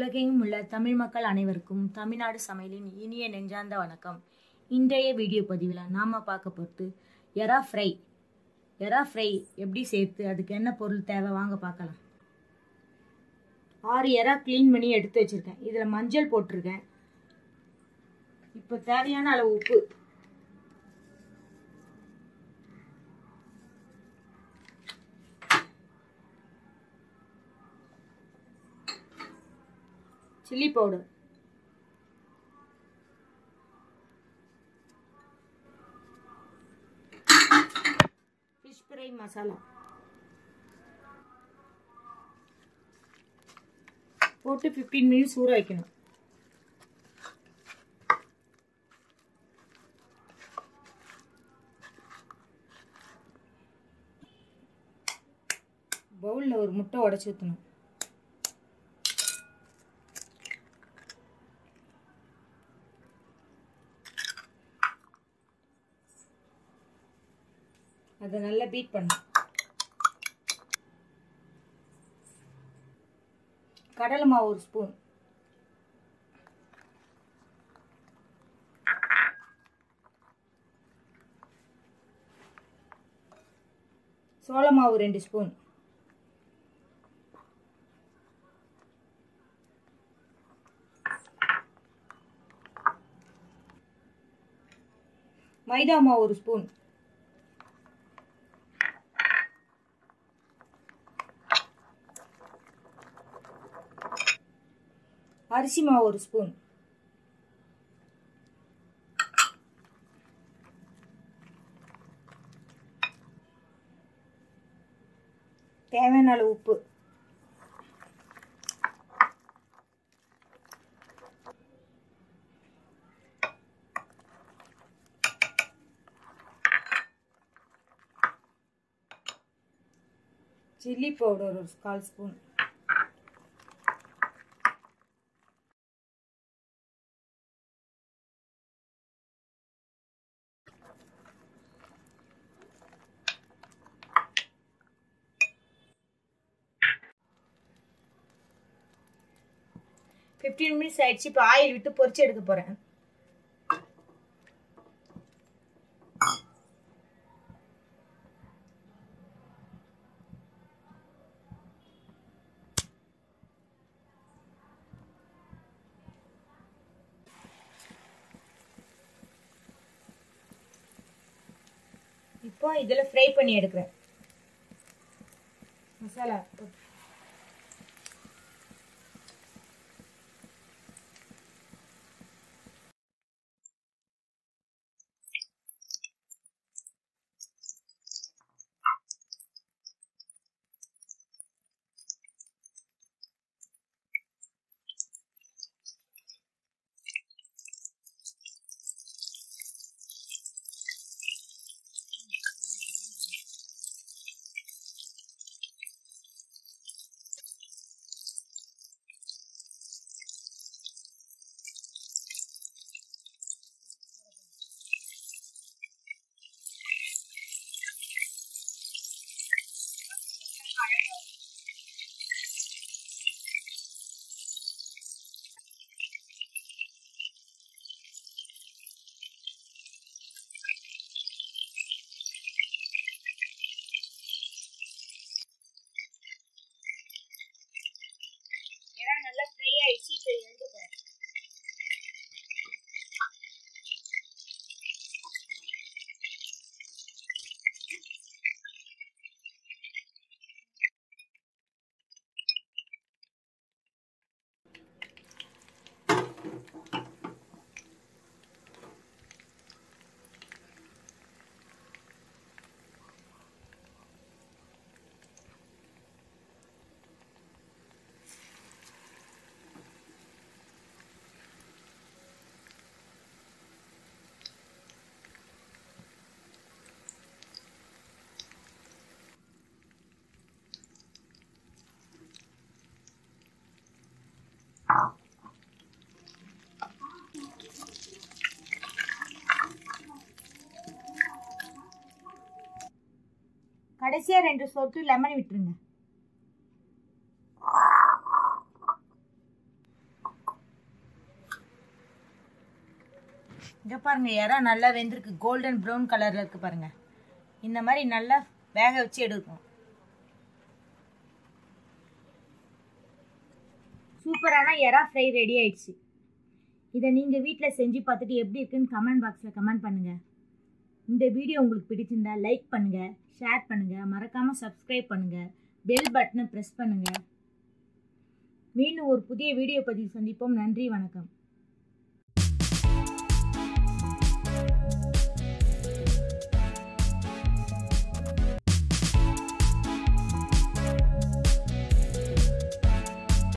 உலகெங்கும் உள்ள தமிழ் மக்கள் அனைவருக்கும் தமிழ்நாடு சமையலின் இனிய நெஞ்சார்ந்த வணக்கம் இன்றைய வீடியோ பதிவில் நாம் பார்க்க போகிறது எறா ஃப்ரை எறா ஃப்ரை எப்படி சேர்த்து அதுக்கு என்ன பொருள் தேவை வாங்க பார்க்கலாம் ஆறு எறா க்ளீன் பண்ணி எடுத்து வச்சுருக்கேன் இதில் மஞ்சள் போட்டிருக்கேன் இப்போ தேவையான அளவு உப்பு chilli powder fish fry masala போட்டு ஃபிஃப்டீன் மினிட்ஸ் ஊற வைக்கணும் பவுலில் ஒரு முட்டை உடச்சி ஊற்றணும் அதை நல்லா பீட் பண்ணணும் கடலை மாவு ஒரு ஸ்பூன் சோள மாவு ரெண்டு ஸ்பூன் மைதா மாவு ஒரு ஸ்பூன் அரிசி மாவு ஒரு ஸ்பூன் தேவையான அளவு உப்பு சில்லி பவுடர் ஒரு கால் ஸ்பூன் ஃபிஃப்டீன் மினிட்ஸ் ஆயிடுச்சு இப்போ ஆயில் விட்டு பொரிச்சு எடுக்க போகிறேன் இப்போ இதில் ஃப்ரை பண்ணி எடுக்கிறேன் மசாலா நல்லா ஃப்ரை ஆயிடுச்சு இப்போ எடுக்க போகிறேன் கடைசியாக ரெண்டு சொட்டு லெமன் விட்டுருங்க இங்கே பாருங்க இறா நல்லா வெந்திருக்கு கோல்டன் ப்ரௌன் கலரில் இருக்கு பாருங்க இந்த மாதிரி நல்லா வேக வச்சு எடுக்கணும் சூப்பரான எறா ஃப்ரை ரெடி ஆயிடுச்சு இதை நீங்கள் வீட்டில் செஞ்சு பார்த்துட்டு எப்படி இருக்குன்னு கமெண்ட் பாக்ஸில் கமெண்ட் பண்ணுங்கள் இந்த வீடியோ உங்களுக்கு பிடிச்சிருந்தா லைக் பண்ணுங்கள் ஷேர் பண்ணுங்கள் மறக்காமல் சப்ஸ்கிரைப் பண்ணுங்கள் பெல் பட்டனை ப்ரெஸ் பண்ணுங்கள் மீண்டும் ஒரு புதிய வீடியோ பதிவு சந்திப்போம் நன்றி வணக்கம்